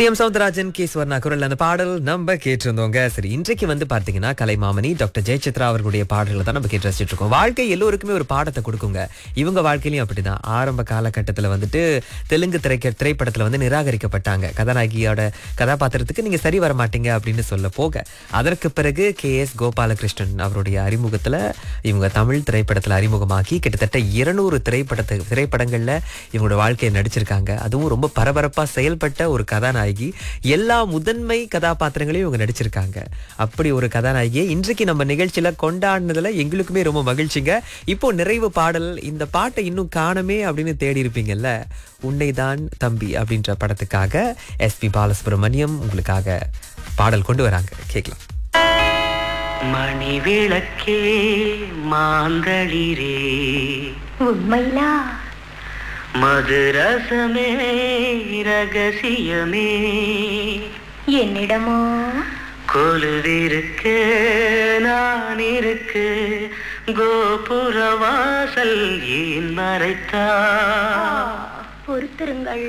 D M Soundararajan K Swarna குரல் அந்த பாடல் நம்ம கேட்டிருந்தோங்க சரி இன்றைக்கு வந்து பார்த்தீங்கன்னா கலைமாமணி டாக்டர் ஜெயசித்ரா அவர்களுடைய பாடல்களை தான் நம்ம கேட்டு ரசிச்சுட்டு இருக்கோம் வாழ்க்கை எல்லோருக்குமே ஒரு பாடத்தை கொடுக்குங்க இவங்க வாழ்க்கையிலையும் அப்படிதான் ஆரம்ப காலகட்டத்தில் வந்துட்டு தெலுங்கு திரைக்க திரைப்படத்தில் வந்து நிராகரிக்கப்பட்டாங்க கதாநாயகியோட கதாபாத்திரத்துக்கு நீங்க சரி வர மாட்டீங்க அப்படின்னு சொல்ல போக அதற்கு பிறகு கே எஸ் கோபாலகிருஷ்ணன் அவருடைய அறிமுகத்துல இவங்க தமிழ் திரைப்படத்துல அறிமுகமாக்கி கிட்டத்தட்ட இருநூறு திரைப்படத்தை திரைப்படங்கள்ல இவங்களோட வாழ்க்கையை நடிச்சிருக்காங்க அதுவும் ரொம்ப பரபரப்பா செயல்பட்ட ஒரு கதாநாயகி எல்லா முதன்மை கதாபாத்திரங்களையும் இவங்க நடிச்சிருக்காங்க அப்படி ஒரு கதாநாயகியை இன்றைக்கு நம்ம நிகழ்ச்சியில கொண்டாடினதுல எங்களுக்குமே ரொம்ப மகிழ்ச்சிங்க இப்போ நிறைவு பாடல் இந்த பாட்டை இன்னும் காணமே அப்படின்னு தேடி இருப்பீங்கல்ல உன்னைதான் தம்பி அப்படின்ற படத்துக்காக எஸ்பி பாலசுப்ரமணியம் உங்களுக்காக பாடல் கொண்டு வராங்க கேட்கலாம் மணி விளக்கே மாந்தளிரே உண்மையிலா மதுரசமே ரகசியமே என்னிடமோ கொலுவிருக்கு நான் இருக்கு கோபுர வாசல் ஏன் மறைத்தா பொறுத்திருங்கள்